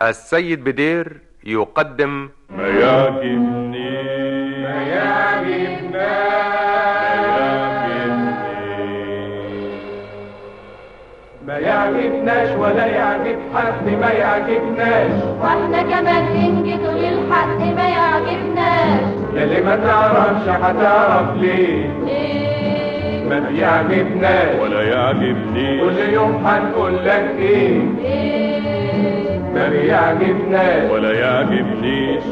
السيد بدير يقدم ما يعجبني ما يعجبنا ما يعجبناش ولا يعجب حد ما يعجبناش واحنا كمان ننجد للحق ما يعجبناش يلي ما تعرفش هتعرف ليه ليه ما بيعجبناش ولا يعجبني كل يوم هنقول لك ايه ليه ما بيعجبناش ولا يعجبنيش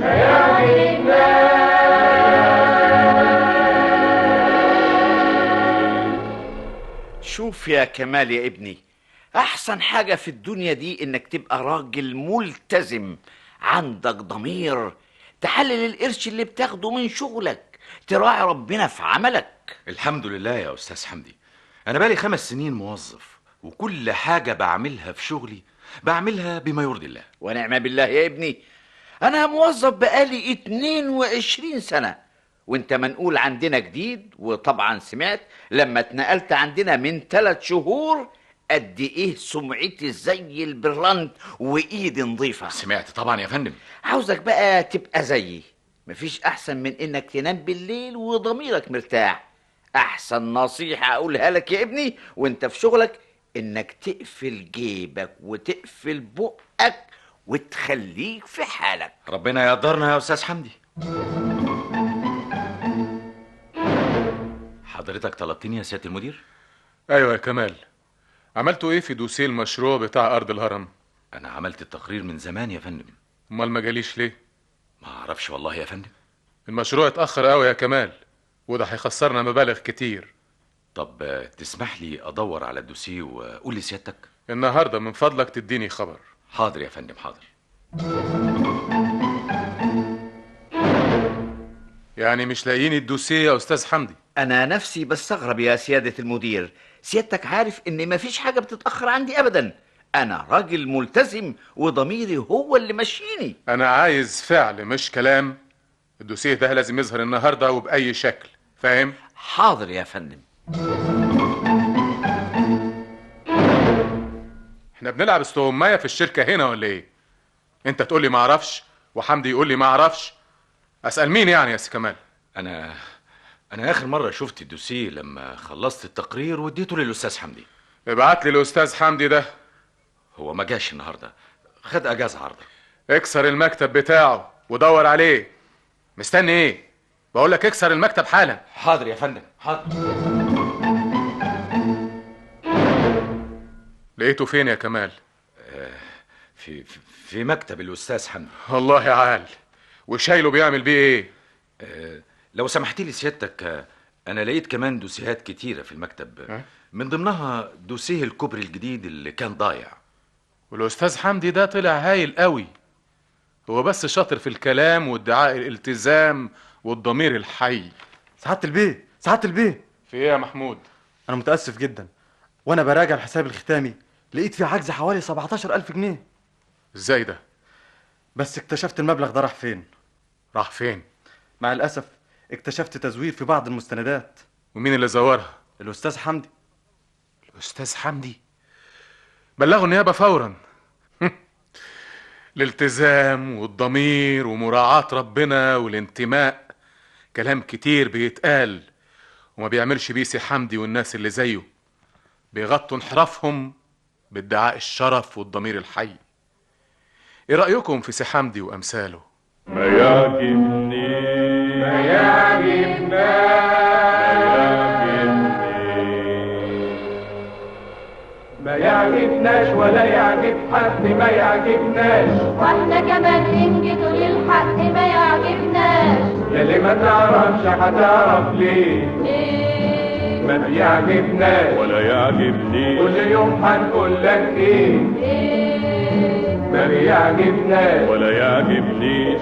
شوف يا كمال يا ابني احسن حاجة في الدنيا دي انك تبقى راجل ملتزم عندك ضمير تحلل القرش اللي بتاخده من شغلك تراعي ربنا في عملك الحمد لله يا أستاذ حمدي أنا بقالي خمس سنين موظف وكل حاجة بعملها في شغلي بعملها بما يرضي الله ونعم بالله يا ابني انا موظف بقالي 22 سنة وانت منقول عندنا جديد وطبعا سمعت لما اتنقلت عندنا من ثلاث شهور قد ايه سمعتي زي البرلنت وايدي نظيفة سمعت طبعا يا فندم عاوزك بقى تبقى زيي مفيش احسن من انك تنام بالليل وضميرك مرتاح احسن نصيحة اقولها لك يا ابني وانت في شغلك انك تقفل جيبك وتقفل بقك وتخليك في حالك ربنا يقدرنا يا أستاذ حمدي حضرتك طلبتني يا سيادة المدير ايوه يا كمال عملتوا ايه في دوسيه المشروع بتاع ارض الهرم أنا عملت التقرير من زمان يا فندم امال ما جاليش ليه ما أعرفش والله يا فندم المشروع اتاخر قوي يا كمال وده هيخسرنا مبالغ كتير طب آه، تسمح لي أدور على الدوسيه وأقول لسيادتك النهارده من فضلك تديني خبر حاضر يا فندم حاضر يعني مش لاقيين الدوسيه يا استاذ حمدي انا نفسي بستغرب يا سيادة المدير سيادتك عارف ان مفيش حاجة بتتأخر عندي ابدا انا راجل ملتزم وضميري هو اللي ماشيني انا عايز فعل مش كلام الدوسيه ده لازم يظهر النهارده وباي شكل فاهم حاضر يا فندم احنا بنلعب استغمايه في الشركه هنا ولا ايه انت تقول لي ما اعرفش وحمدي يقول لي ما اعرفش اسال مين يعني يا سي كمال أنا أنا آخر مرة شفت الدوسيه لما خلصت التقرير واديته للأستاذ حمدي ابعت لي الاستاذ حمدي ده هو ما جاش النهارده خد اجازه عرضه اكسر المكتب بتاعه ودور عليه مستني ايه بقول لك اكسر المكتب حالا حاضر يا فندم حاضر لقيته فين يا كمال في في- في مكتب الاستاذ حمدي الله يعال وشايله بيعمل بيه ايه لو سمحت لي سيادتك آه، انا لقيت كمان دوسيهات كتيره في المكتب أه؟ من ضمنها دوسيه الكوبري الجديد اللي كان ضايع والاستاذ حمدي ده طلع هايل قوي هو بس شاطر في الكلام وادعاء الالتزام والضمير الحي سعادة البيه سعادة البيه في ايه يا محمود أنا متأسف جدا وأنا براجع الحساب الختامي لقيت فيه عجز حوالي 17000 جنيه ازاي ده بس اكتشفت المبلغ ده راح فين راح فين مع الأسف اكتشفت تزوير في بعض المستندات ومين اللي زورها الأستاذ حمدي الاستاذ حمدي بلغوا النيابه فورا الالتزام والضمير ومراعاة ربنا والانتماء كلام كتير بيتقال وما بيعملش بيه سي حمدي والناس اللي زيه بيغطوا انحرافهم بادعاء الشرف والضمير الحي ايه رأيكم في سي حمدي وامثاله ما يعجبني ما يعجبنا ما يعجبناش ولا يعجب حد ما يعجبناش واحنا كمان ننجد للحق ما يعجبناش يلي ما تعرفش هتعرف ليه ليه ما بيعجبناش ولا يعجبني كل يوم هنقول لك ايه ليه ما بيعجبناش ولا يعجبنيش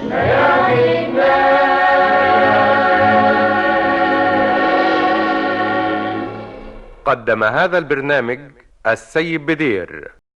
قدم هذا البرنامج السيد بدير